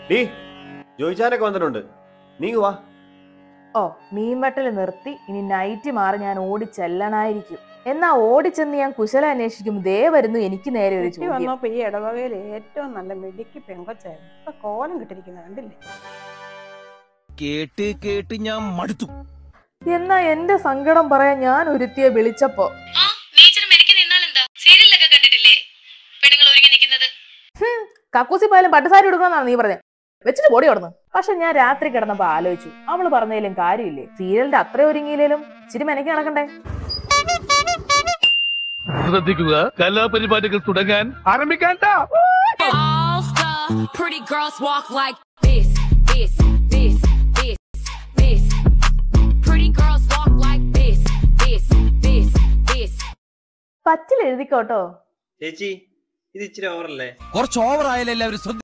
D ജോയിച്ചാനൊക്കെ വന്നിട്ടുണ്ട് നീങ്ങു വാ ഓ മീൻവെട്ടൽ നിർത്തി ഇനി നൈറ്റ് മാറി ഞാൻ ഓടി ചെല്ലണായിരിക്കും എന്നാ ഓടിച്ചെന്ന് ഞാൻ കുശല അന്വേഷിക്കും ദേ വരുന്നു എനിക്ക് നേരെ ഒരു കുട്ടി ചോദ്യം വന്നപ്പോ ഈ ഇടവകയിൽ ഏറ്റവും നല്ല മെഡിക്ക് പെങ്കൊച്ചായിരുന്നു ഇപ്പൊ കോലം കിട്ടിരിക്കുന്നത് കണ്ടില്ലേ കേട്ട് കേട്ട് ഞാൻ മടുത്തു എന്നാ എന്റെ സങ്കടം പറയാൻ ഞാൻ ഒരുത്തിയെ വിളിച്ചപ്പോ ആ നീച്ചറും എനിക്ക് നിന്നാൽ എന്താ സീരിയലൊക്കെ കണ്ടിട്ടില്ലേ പെണ്ണുങ്ങൾ ഒരുങ്ങി നിൽക്കുന്നത് കക്കൂസി പോയാലും പട്ടുസാരി എടുക്കണമെന്നാണ് നീ പറഞ്ഞത് വെച്ചിട്ട് പൊടി ഓടുന്നു പക്ഷെ ഞാൻ രാത്രി കിടന്നപ്പോ ആലോചിച്ചു അവള് പറഞ്ഞതിലും കാര്യമില്ലേ സീരിയലിന്റെ അത്ര ഒരുങ്ങിയില്ലേലും ഇച്ചിരി മെനക്ക് നടക്കണ്ടേ ശ്രദ്ധിക്കുക കലാപരിപാടികൾ തുടങ്ങാൻ ആരംഭിക്കാൻ All the pretty girls walk like this, this, this, this, this. Pretty girls walk like this, this, this, this. പറ്റിൽ എഴുതിക്കോട്ടോ ചേച്ചി ഇത് ഇച്ചിരി ഓവറല്ലേ കുറച്ച് ഓവർ ആയാലും എല്ലാവരും ശ്രദ്ധ